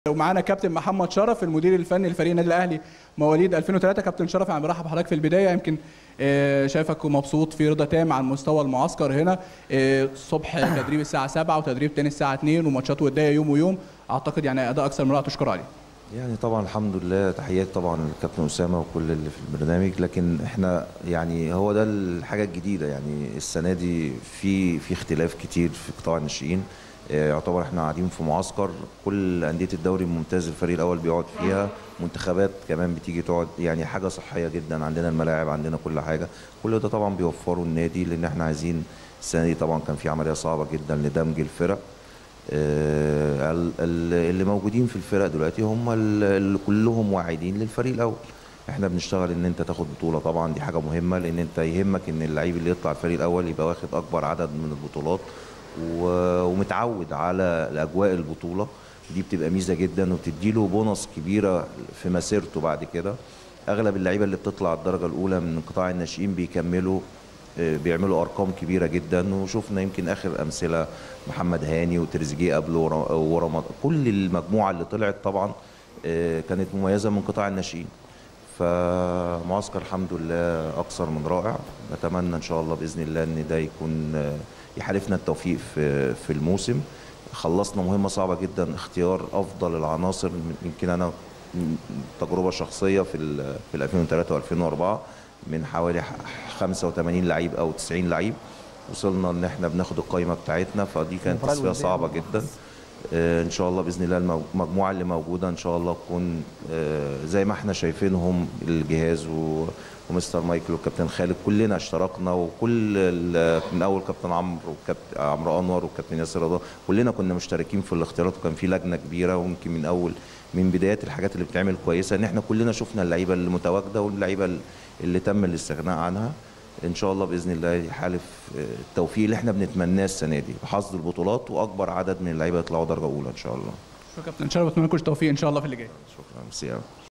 ومعانا كابتن محمد شرف المدير الفني لفريق النادي الاهلي مواليد 2003 كابتن شرف انا برحب بحضرتك في البدايه يمكن آه، شايفك مبسوط في رضا تام عن مستوى المعسكر هنا آه، الصبح تدريب الساعه 7 وتدريب تاني الساعه 2 وماتشات وديه يوم ويوم اعتقد يعني اداء اكثر من رائع تشكر عليه يعني طبعا الحمد لله تحيات طبعا للكابتن اسامه وكل اللي في البرنامج لكن احنا يعني هو ده الحاجه الجديده يعني السنه دي في في اختلاف كتير في قطاع الناشئين آه، يعتبر احنا قاعدين في معسكر كل انديه الدوري الممتاز الفريق الاول بيقعد فيها منتخبات كمان بتيجي تقعد يعني حاجه صحيه جدا عندنا الملاعب عندنا كل حاجه كل ده طبعا بيوفره النادي لان احنا عايزين السنه دي طبعا كان في عمليه صعبه جدا لدمج الفرق آه، ال- ال- اللي موجودين في الفرق دلوقتي هم ال- اللي كلهم واعدين للفريق الاول احنا بنشتغل ان انت تاخد بطوله طبعا دي حاجه مهمه لان انت يهمك ان اللعيب اللي يطلع الفريق الاول يبقى واخد اكبر عدد من البطولات و- ومتعود على الاجواء البطوله دي بتبقى ميزه جدا وبتديله بونص كبيره في مسيرته بعد كده اغلب اللعيبه اللي بتطلع الدرجه الاولى من قطاع الناشئين بيكملوا آه، بيعملوا ارقام كبيره جدا وشفنا يمكن اخر امثله محمد هاني وتريزيجيه قبله ورا- ورمضان كل المجموعه اللي طلعت طبعا آه، كانت مميزه من قطاع الناشئين فمعسكر الحمد لله اكثر من رائع نتمنى ان شاء الله باذن الله ان ده يكون آه، يحالفنا التوفيق في في الموسم خلصنا مهمه صعبه جدا اختيار افضل العناصر يمكن انا تجربه شخصيه في ال في ال 2003 و2004 من حوالي ح- 85 لعيب او 90 لعيب وصلنا ان احنا بناخد القائمه بتاعتنا فدي كانت تصفيه صعبه جدا آه، ان شاء الله باذن الله المو- المجموعه اللي موجوده ان شاء الله تكون آه، زي ما احنا شايفينهم الجهاز و- ومستر مايكل والكابتن خالد كلنا اشتركنا وكل ال- من اول كابتن عمرو وكابتن عمرو انور والكابتن ياسر رضا كلنا كنا مشتركين في الاختيارات وكان في لجنه كبيره ويمكن من اول من بدايات الحاجات اللي بتعمل كويسه ان احنا كلنا شفنا اللعيبه اللي متواجده واللعيبه اللي تم الاستغناء عنها ان شاء الله باذن الله يحالف آه، التوفيق اللي احنا بنتمناه السنه دي بحصد البطولات واكبر عدد من اللعيبه يطلعوا درجه اولى ان شاء الله شكرا كابتن شرف اتمنى لكم التوفيق ان شاء الله في اللي جاي شكرا ميرسي أوي.